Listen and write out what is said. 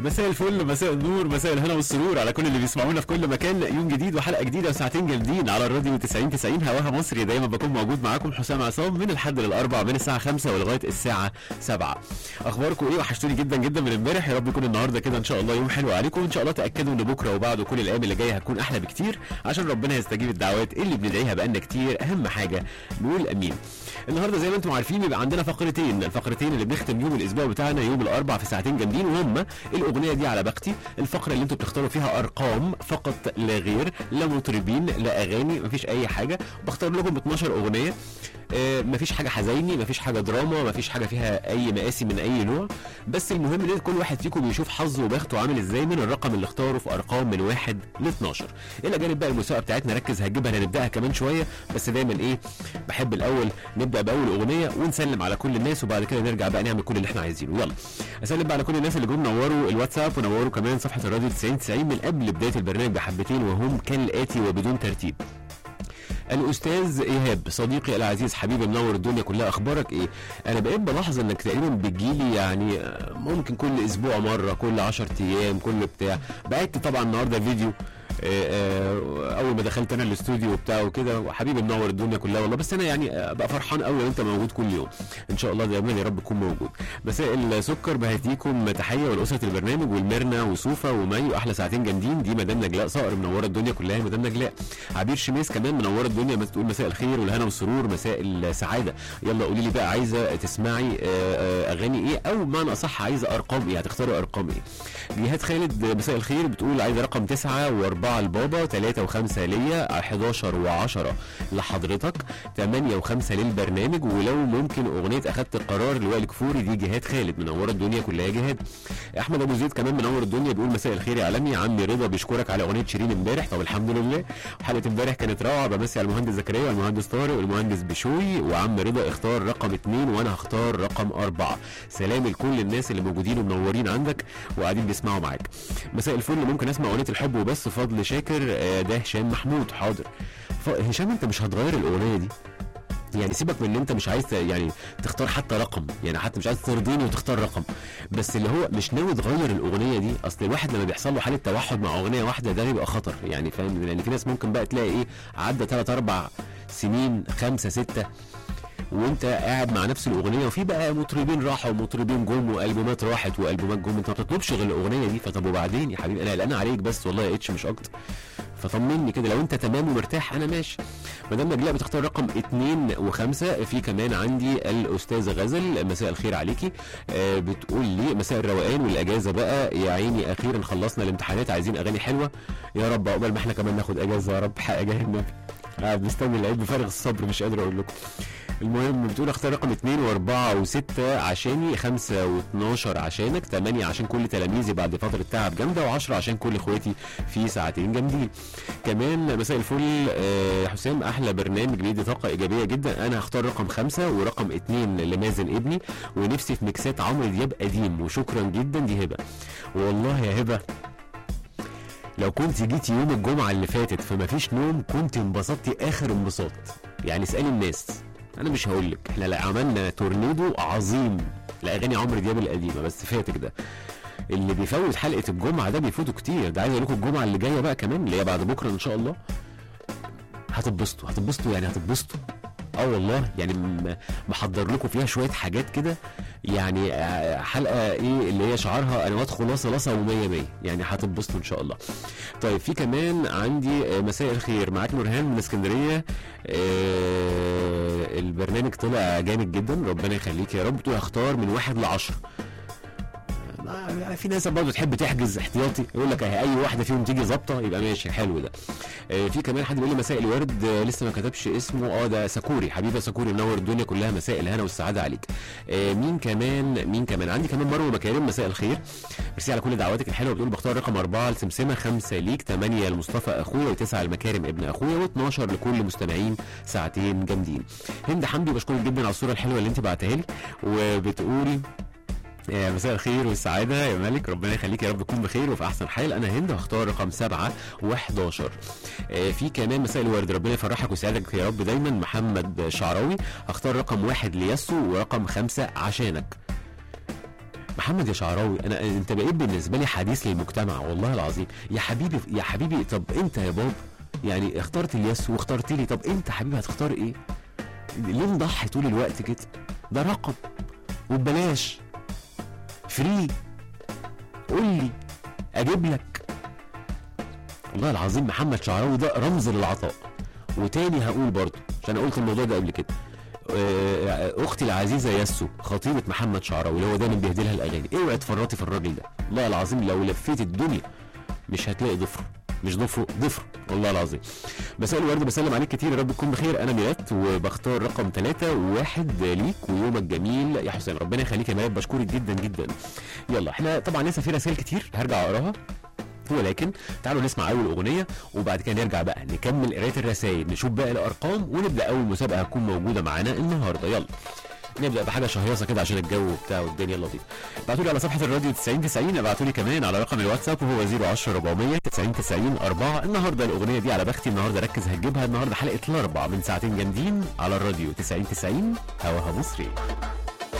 مساء الفل مساء النور مساء الهنا والسرور على كل اللي بيسمعونا في كل مكان يوم جديد وحلقه جديده وساعتين جامدين على الراديو 90 90 هواها مصري دايما بكون موجود معاكم حسام عصام من الحد للاربع من الساعه 5 ولغايه الساعه 7 اخباركم ايه وحشتوني جدا جدا من امبارح يا رب يكون النهارده كده ان شاء الله يوم حلو عليكم وان شاء الله تاكدوا ان بكره وبعده كل الايام اللي جايه هتكون احلى بكتير عشان ربنا يستجيب الدعوات اللي بندعيها بقالنا كتير اهم حاجه نقول امين النهارده زي ما انتم عارفين بيبقى عندنا فقرتين الفقرتين اللي بنختم يوم الاسبوع بتاعنا يوم الاربع في ساعتين جامدين وهم الاغنيه دي على بختي الفقره اللي انتم بتختاروا فيها ارقام فقط لا غير لا مطربين لا اغاني مفيش اي حاجه بختار لكم 12 اغنيه آه، مفيش حاجه حزيني مفيش حاجه دراما مفيش حاجه فيها اي مقاسي من اي نوع بس المهم ان كل واحد فيكم بيشوف حظه وبخته عامل ازاي من الرقم اللي اختاره في ارقام من واحد ل 12 الى جانب بقى المسابقه بتاعتنا ركز هتجيبها هنبداها كمان شويه بس دايما ايه بحب الاول نبدا باول اغنيه ونسلم على كل الناس وبعد كده نرجع بقى نعمل كل اللي احنا عايزينه يلا اسلم بقى على كل الناس اللي جم نوروا الواتساب ونوروا كمان صفحه الراديو 90 90 من قبل بدايه البرنامج بحبتين وهم كالاتي وبدون ترتيب الاستاذ ايهاب صديقي العزيز حبيبي منور الدنيا كلها اخبارك ايه انا بقيت بلاحظ انك تقريبا بتجيلي يعني آه، ممكن كل اسبوع مره كل 10 ايام كل بتاع بعت طبعا النهارده فيديو آه، آه، اول ما دخلت انا الاستوديو وبتاع وكده وحبيبي منور الدنيا كلها والله بس انا يعني آه، بقى فرحان قوي لو انت موجود كل يوم ان شاء الله دايما يا رب تكون موجود مساء السكر بهديكم تحيه ولاسره البرنامج والمرنه وسوفا ومي واحلى ساعتين جامدين دي مدام نجلاء صقر منوره الدنيا كلها يا مدام نجلاء عبير شميس كمان منوره الدنيا بس تقول مساء الخير والهنا والسرور مساء السعاده يلا قولي لي بقى عايزه تسمعي آه، آه، اغاني ايه او بمعنى اصح عايزه ارقام ايه هتختاروا ارقام ايه جهاد خالد مساء الخير بتقول عايزه رقم تسعة واربعة لبابا ثلاثة وخمسة ليا 11 وعشرة لحضرتك 8 وخمسة للبرنامج ولو ممكن اغنية اخدت القرار لوائل كفوري دي جهاد خالد منورة الدنيا كلها يا جهاد احمد ابو زيد كمان منور الدنيا بيقول مساء الخير يا عالمي عمي رضا بيشكرك على اغنية شيرين امبارح طب الحمد لله حلقة امبارح كانت روعة بمسي على المهندس زكريا والمهندس طارق والمهندس بشوي وعم رضا اختار رقم اثنين وانا هختار رقم اربعة سلام لكل الناس اللي موجودين ومنورين عندك وقاعدين بيسمعوا معاك مساء الفل ممكن اسمع اغنيه الحب وبس فضل شاكر آه، ده هشام محمود حاضر ف- هشام انت مش هتغير الاغنيه دي يعني سيبك من ان انت مش عايز ت- يعني تختار حتى رقم يعني حتى مش عايز ترضيني وتختار رقم بس اللي هو مش ناوي تغير الاغنيه دي اصل الواحد لما بيحصل له حاله توحد مع اغنيه واحده ده بيبقى خطر يعني فاهم لان في ناس ممكن بقى تلاقي ايه عدى 3 4 سنين خمسة ستة وانت قاعد مع نفس الاغنيه وفي بقى مطربين راحوا ومطربين جم والبومات راحت والبومات جم انت ما بتطلبش غير الاغنيه دي فطب وبعدين يا حبيبي انا قلقان عليك بس والله يا اتش مش اكتر فطمني كده لو انت تمام ومرتاح انا ماشي مدام نجلاء بتختار رقم اتنين وخمسة في كمان عندي الاستاذ غزل مساء الخير عليكي آه بتقول لي مساء الروقان والاجازه بقى يا عيني اخيرا خلصنا الامتحانات عايزين اغاني حلوه يا رب عقبال ما احنا كمان ناخد اجازه يا رب حق جاه النبي قاعد مستني العيد بفارغ الصبر مش قادر اقول لكم المهم بتقول اختار رقم 2 و4 و6 عشاني 5 و12 عشانك 8 عشان كل تلاميذي بعد فتره تعب جامده و10 عشان كل اخواتي في ساعتين جامدين كمان مساء الفل آه، حسام احلى برنامج بيدي طاقه ايجابيه جدا انا هختار رقم 5 ورقم 2 لمازن ابني ونفسي في ميكسات عمرو دياب قديم وشكرا جدا دي هبه والله يا هبه لو كنت جيتي يوم الجمعة اللي فاتت فما فيش نوم كنت انبسطتي آخر انبساط يعني اسألي الناس أنا مش هقول لك احنا لا عملنا تورنيدو عظيم لأغاني عمرو دياب القديمة بس فاتك ده اللي بيفوت حلقة الجمعة ده بيفوتوا كتير ده عايز أقول لكم الجمعة اللي جاية بقى كمان اللي هي بعد بكرة إن شاء الله هتتبسطوا هتتبسطوا يعني هتتبسطوا اه والله يعني م- محضر لكم فيها شويه حاجات كده يعني آه، حلقه ايه اللي هي شعارها انوات خلاصه لصه ومية مية يعني هتتبسطوا ان شاء الله طيب في كمان عندي آه، مساء الخير معاك نورهان من اسكندريه آه البرنامج طلع جامد جدا ربنا يخليك يا رب تقول اختار من واحد لعشرة آه، في ناس برضه تحب تحجز احتياطي يقول لك اهي اي واحده فيهم تيجي ظابطه يبقى ماشي حلو ده آه، في كمان حد بيقول لي مساء الورد آه، لسه ما كتبش اسمه اه ده ساكوري حبيبه ساكوري منور الدنيا كلها مساء الهنا والسعاده عليك آه، مين كمان مين كمان عندي كمان مروه مكارم مساء الخير ميرسي على كل دعواتك الحلوه بتقول بختار رقم أربعة لسمسمة خمسة ليك ثمانية لمصطفى أخويا وتسعة المكارم ابن أخويا و12 لكل مستمعين ساعتين جامدين هند حمدي بشكرك جدا على الصورة الحلوة اللي أنت بعتها لي وبتقولي آه، مساء الخير والسعادة يا مالك ربنا يخليك يا رب تكون بخير وفي أحسن حال أنا هند هختار رقم سبعة و11 في كمان مساء الورد ربنا يفرحك ويسعدك يا رب دايما محمد شعراوي هختار رقم واحد ليسو ورقم خمسة عشانك محمد يا شعراوي انا انت بقيت بالنسبه لي حديث للمجتمع والله العظيم يا حبيبي يا حبيبي طب انت يا باب يعني اخترت اليس واخترت لي طب انت حبيبي هتختار ايه ليه نضحي طول الوقت كده ده رقم وببلاش فري قول لي اجيب لك والله العظيم محمد شعراوي ده رمز للعطاء وتاني هقول برضه عشان قلت الموضوع ده قبل كده آه، اختي العزيزه ياسو خطيبه محمد شعراوي اللي هو دايما بيهدي لها الاغاني اوعي تفرطي في الراجل ده والله العظيم لو لفيت الدنيا مش هتلاقي ضفر مش ضفر ضفر والله العظيم مساء الورد بسلم عليك كتير يا رب تكون بخير انا ميلاد وبختار رقم ثلاثة وواحد ليك ويومك جميل يا حسين ربنا يخليك يا ميلاد بشكرك جدا جدا يلا احنا طبعا لسه في رسائل كتير هرجع اقراها ولكن تعالوا نسمع اول اغنيه وبعد كده نرجع بقى نكمل قرايه الرسائل نشوف باقي الارقام ونبدا اول مسابقه هتكون موجوده معانا النهارده يلا نبدا بحاجه شهيصه كده عشان الجو وبتاع والدنيا لطيفه ابعتوا لي على صفحه الراديو 90 90 ابعتوا لي كمان على رقم الواتساب وهو 010 400 90 90 4 النهارده الاغنيه دي على بختي النهارده ركز هتجيبها النهارده حلقه الاربع من ساعتين جامدين على الراديو 90 90 هواها مصري